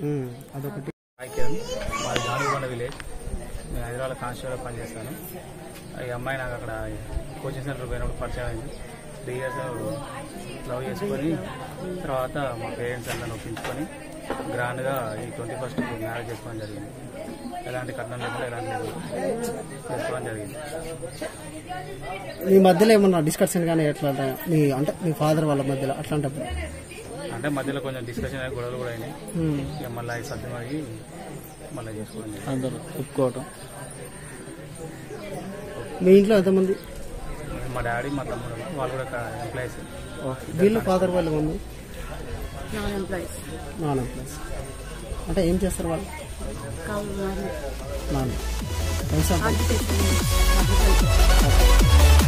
ఉమ్, అదొకటి ఐక్యం మాది గానుగొండ విలేజ్ నేను హైదరాబాద్ కాన్స్టిట్యూట్లో పనిచేస్తాను ఈ అమ్మాయి నాకు అక్కడ కోచింగ్ సెంటర్ పోయినప్పుడు పరిచయం అయింది త్రీ ఇయర్స్ లవ్ చేసుకొని తర్వాత మా పేరెంట్స్ అందరిని ఒప్పించుకొని గ్రాండ్గా ఈ ట్వంటీ ఫస్ట్ మ్యారేజ్ చేసుకోవడం జరిగింది ఎలాంటి కట్నం లేకుండా ఎలాంటి లేదు చేసుకోవడం జరిగింది మీ మధ్యలో ఏమన్నా డిస్కషన్ కానీ ఎట్లా మీ అంటే మీ ఫాదర్ వాళ్ళ మధ్యలో అట్లాంటప్పుడు అంటే మధ్యలో కొంచెం డిస్కషన్ అయ్యి గొడవలు కూడా అయినాయి ఉమ్, ఇక మళ్ళీ ఈ సర్ది మరిగి మళ్ళీ చేసుకోవడం జరిగింది అందరూ ఒప్పుకోవటం మీ ఇంట్లో ఎంతమంది మా డాడీ మా తమ్ముడు వాళ్ళు కూడా ఎంప్లాయీస్ వీళ్ళు ఫాదర్ వాళ్ళు మమ్మీ నాన్ ఎంప్లాయీస్ నాన్న ప్లస్ అంటే ఏం చేస్తారు వాళ్ళు కావు మరి నాన్న వ్యవసాయం అగ్రికల్చర్